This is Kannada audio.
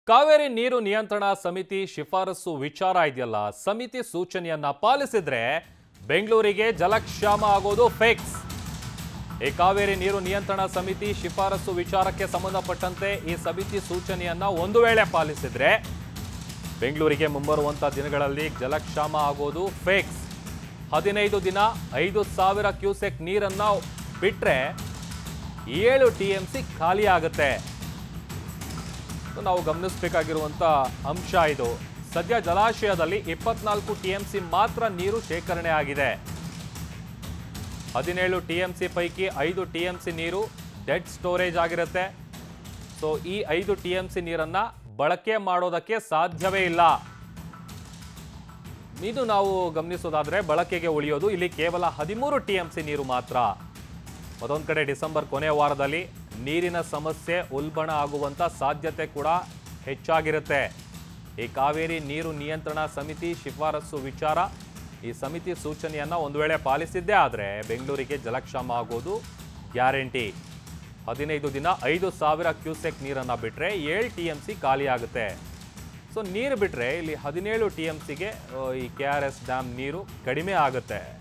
ಕಾವೇರಿ ನೀರು ನಿಯಂತ್ರಣ ಸಮಿತಿ ಶಿಫಾರಸು ವಿಚಾರ ಇದೆಯಲ್ಲ ಸಮಿತಿ ಸೂಚನೆಯನ್ನ ಪಾಲಿಸಿದ್ರೆ ಬೆಂಗಳೂರಿಗೆ ಜಲಕ್ಷಾಮ ಆಗೋದು ಫಿಕ್ಸ್ ಈ ಕಾವೇರಿ ನೀರು ನಿಯಂತ್ರಣ ಸಮಿತಿ ಶಿಫಾರಸು ವಿಚಾರಕ್ಕೆ ಸಂಬಂಧಪಟ್ಟಂತೆ ಈ ಸಮಿತಿ ಸೂಚನೆಯನ್ನ ಒಂದು ವೇಳೆ ಪಾಲಿಸಿದ್ರೆ ಬೆಂಗಳೂರಿಗೆ ಮುಂಬರುವಂತ ದಿನಗಳಲ್ಲಿ ಜಲಕ್ಷಾಮ ಆಗೋದು ಫೇಕ್ಸ್ ಹದಿನೈದು ದಿನ ಐದು ಸಾವಿರ ಕ್ಯೂಸೆಕ್ ನೀರನ್ನ ಬಿಟ್ರೆ ಏಳು ಟಿ ಎಂ ಸಿ ಖಾಲಿ ಆಗುತ್ತೆ ಇದು ನಾವು ಗಮನಿಸಬೇಕಾಗಿರುವಂತ ಅಂಶ ಇದು ಸದ್ಯ ಜಲಾಶಯದಲ್ಲಿ ಇಪ್ಪತ್ನಾಲ್ಕು ಟಿ ಎಂ ಸಿ ಮಾತ್ರ ನೀರು ಶೇಖರಣೆ ಆಗಿದೆ ಹದಿನೇಳು ಟಿ ಎಂ ಸಿ ಪೈಕಿ ಐದು ಟಿ ಎಂ ಸಿ ನೀರು ಡೆಡ್ ಸ್ಟೋರೇಜ್ ಆಗಿರುತ್ತೆ ಸೊ ಈ ಐದು ಟಿ ಎಂ ಸಿ ನೀರನ್ನ ಬಳಕೆ ಮಾಡೋದಕ್ಕೆ ಸಾಧ್ಯವೇ ಇಲ್ಲ ಇದು ನಾವು ಗಮನಿಸೋದಾದ್ರೆ ಬಳಕೆಗೆ ಉಳಿಯೋದು ಇಲ್ಲಿ ಕೇವಲ ಹದಿಮೂರು ಟಿ ಎಂ ಸಿ ನೀರು ಮಾತ್ರ ಮತ್ತೊಂದು ಕಡೆ ಡಿಸೆಂಬರ್ ಕೊನೆಯ ವಾರದಲ್ಲಿ ನೀರಿನ ಸಮಸ್ಯೆ ಉಲ್ಬಣ ಆಗುವಂತ ಸಾಧ್ಯತೆ ಕೂಡ ಹೆಚ್ಚಾಗಿರುತ್ತೆ ಈ ಕಾವೇರಿ ನೀರು ನಿಯಂತ್ರಣ ಸಮಿತಿ ಶಿಫಾರಸು ವಿಚಾರ ಈ ಸಮಿತಿ ಸೂಚನೆಯನ್ನ ಒಂದು ವೇಳೆ ಪಾಲಿಸಿದ್ದೇ ಆದರೆ ಬೆಂಗಳೂರಿಗೆ ಜಲಕ್ಷಾಮ ಆಗೋದು ಗ್ಯಾರಂಟಿ ಹದಿನೈದು ದಿನ ಐದು ಸಾವಿರ ಕ್ಯೂಸೆಕ್ ನೀರನ್ನು ಬಿಟ್ಟರೆ ಏಳು ಟಿ ಎಮ್ ಸಿ ಖಾಲಿ ಆಗುತ್ತೆ ಸೊ ನೀರು ಬಿಟ್ಟರೆ ಇಲ್ಲಿ ಹದಿನೇಳು ಟಿ ಎಮ್ ಸಿಗೆ ಈ ಕೆ ಆರ್ ಎಸ್ ಡ್ಯಾಮ್ ನೀರು ಕಡಿಮೆ ಆಗುತ್ತೆ